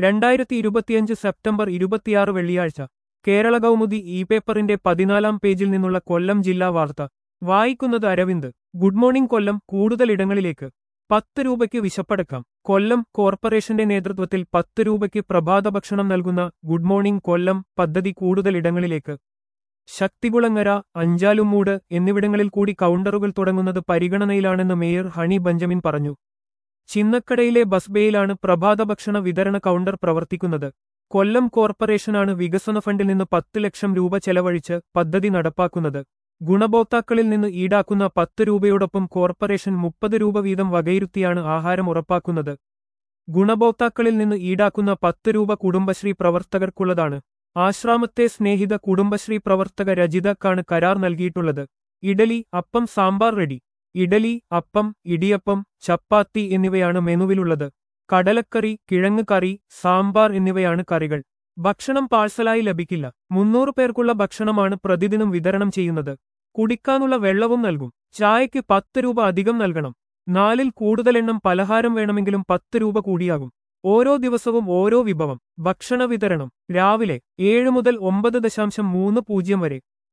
രണ്ടായിരത്തി ഇരുപത്തിയഞ്ച് സെപ്റ്റംബർ ഇരുപത്തിയാറ് വെള്ളിയാഴ്ച കേരള കൗമുദി ഇ പേപ്പറിന്റെ പതിനാലാം പേജിൽ നിന്നുള്ള കൊല്ലം ജില്ലാ വാർത്ത വായിക്കുന്നത് അരവിന്ദ് ഗുഡ് മോർണിംഗ് കൊല്ലം കൂടുതൽ ഇടങ്ങളിലേക്ക് പത്ത് രൂപയ്ക്ക് വിശപ്പടക്കാം കൊല്ലം കോർപ്പറേഷന്റെ നേതൃത്വത്തിൽ പത്ത് രൂപയ്ക്ക് പ്രഭാത ഭക്ഷണം നൽകുന്ന ഗുഡ് മോർണിംഗ് കൊല്ലം പദ്ധതി കൂടുതൽ ഇടങ്ങളിലേക്ക് ശക്തികുളങ്ങര അഞ്ചാലുമൂട് എന്നിവിടങ്ങളിൽ കൂടി കൗണ്ടറുകൾ തുടങ്ങുന്നത് പരിഗണനയിലാണെന്ന് മേയർ ഹണി ബെഞ്ചമിൻ പറഞ്ഞു ചിന്നക്കടയിലെ ബസ് ബേയിലാണ് പ്രഭാത ഭക്ഷണ വിതരണ കൗണ്ടർ പ്രവർത്തിക്കുന്നത് കൊല്ലം കോർപ്പറേഷനാണ് വികസന ഫണ്ടിൽ നിന്ന് പത്ത് ലക്ഷം രൂപ ചെലവഴിച്ച് പദ്ധതി നടപ്പാക്കുന്നത് ഗുണഭോക്താക്കളിൽ നിന്ന് ഈടാക്കുന്ന പത്ത് രൂപയോടൊപ്പം കോർപ്പറേഷൻ മുപ്പത് രൂപ വീതം വകയിരുത്തിയാണ് ആഹാരം ഉറപ്പാക്കുന്നത് ഗുണഭോക്താക്കളിൽ നിന്ന് ഈടാക്കുന്ന പത്ത് രൂപ കുടുംബശ്രീ പ്രവർത്തകർക്കുള്ളതാണ് ആശ്രാമത്തെ സ്നേഹിത കുടുംബശ്രീ പ്രവർത്തക രജിതക്കാണ് കരാർ നൽകിയിട്ടുള്ളത് ഇഡലി അപ്പം സാമ്പാർ റെഡി ഇഡലി അപ്പം ഇടിയപ്പം ചപ്പാത്തി എന്നിവയാണ് മെനുവിലുള്ളത് കടലക്കറി കിഴങ്ങ് കറി സാമ്പാർ എന്നിവയാണ് കറികൾ ഭക്ഷണം പാഴ്സലായി ലഭിക്കില്ല മുന്നൂറ് പേർക്കുള്ള ഭക്ഷണമാണ് പ്രതിദിനം വിതരണം ചെയ്യുന്നത് കുടിക്കാനുള്ള വെള്ളവും നൽകും ചായയ്ക്ക് പത്ത് രൂപ അധികം നൽകണം നാലിൽ കൂടുതൽ എണ്ണം പലഹാരം വേണമെങ്കിലും പത്ത് രൂപ കൂടിയാകും ഓരോ ദിവസവും ഓരോ വിഭവം ഭക്ഷണ വിതരണം രാവിലെ ഏഴ് മുതൽ ഒമ്പത് ദശാംശം മൂന്ന് പൂജ്യം വരെ